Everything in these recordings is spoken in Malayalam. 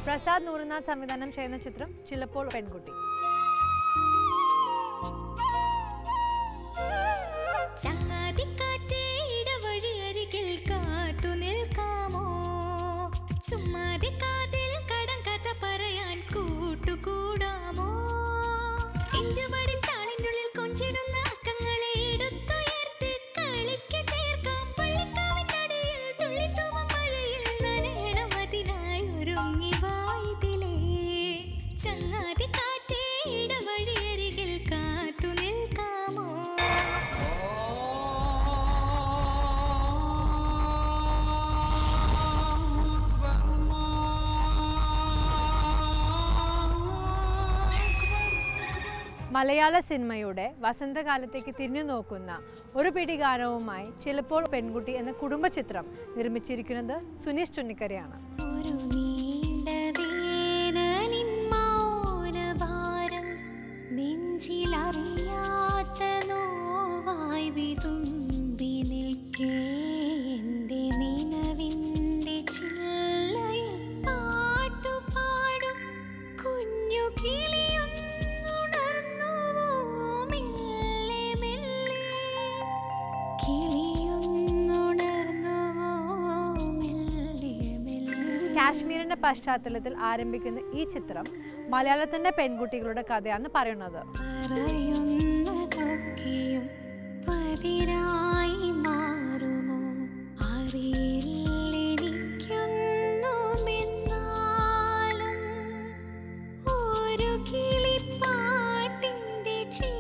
പ്രസാദ് നൂറുനാഥ് സംവിധാനം ചെയ്യുന്ന ചിത്രം ചിലപ്പോൾ പെൺകുട്ടി ചങ്ങാതിക്കാറ്റേ ഇടവഴിയരികിൽ കാത്തു നിൽക്കാമോ ചുമ്മാതെ കാതിൽ കടം കഥ പറയാൻ കൂട്ടുകൂടാമോ ഇഞ്ചുപടി താളിനുള്ളിൽ കൊഞ്ചിടുന്ന അക്കങ്ങളെ എടുത്തുയർത്തി കളിക്ക് ചേർക്കാം പള്ളിക്കാവിനടിയിൽ തുള്ളിത്തൂവം മഴയിൽ നനയണം അതിനായി ഒരുങ്ങി വായതിലേ ചങ്ങാതി കാറ്റേ ഇടവഴിയരികിൽ കാത്തു നിൽക്കാമോ മലയാള സിനിമയുടെ വസന്തകാലത്തേക്ക് തിരിഞ്ഞു നോക്കുന്ന ഒരു പിടി ഗാനവുമായി ചിലപ്പോൾ പെൺകുട്ടി എന്ന കുടുംബ ചിത്രം നിർമ്മിച്ചിരിക്കുന്നത് സുനീഷ് ചുന്നിക്കരയാണ് ഒരു നീണ്ട വേനലിൻ മൗനഭാരം നെഞ്ചിലറിയാത്ത നോവായി വിതുമ്പി നിൽക്കേ എൻ്റെ നിലവിൻ്റെ ചില്ലയിൽ പാട്ടുപാടും കുഞ്ഞു കിളിയൊന്നുണർന്നുവോ മെല്ലെ മെല്ലെ കിളിയൊന്നുണർന്നുവോ മെല്ലെ മെല്ലെ കാശ്മീരിന്റെ പശ്ചാത്തലത്തിൽ ആരംഭിക്കുന്ന ഈ ചിത്രം മലയാളത്തിന്റെ പെൺകുട്ടികളുടെ കഥയാണ് പറയുന്നത് പറയുന്നതൊക്കെയും പതിരായി മാറുമോ അറിയില്ലെനിക്കൊന്നുമെന്നാലും ഒരു കിളിപ്പാട്ടിന്റെ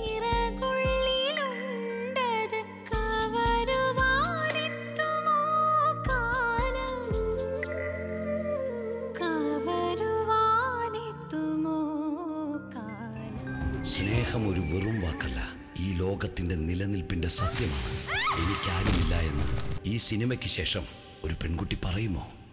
ചിറകുള്ളിലുണ്ടത് കവരുവാനെത്തുമോ കാലം കവരുവാനെത്തുമോ കാലം സ്നേഹം ഒരു വെറും വാക്കല്ല ഈ ലോകത്തിന്റെ നിലനിൽപ്പിന്റെ സത്യമാണ് എനിക്കാരുമില്ല എന്ന് ഈ സിനിമയ്ക്ക് ശേഷം ഒരു പെൺകുട്ടി പറയുമോ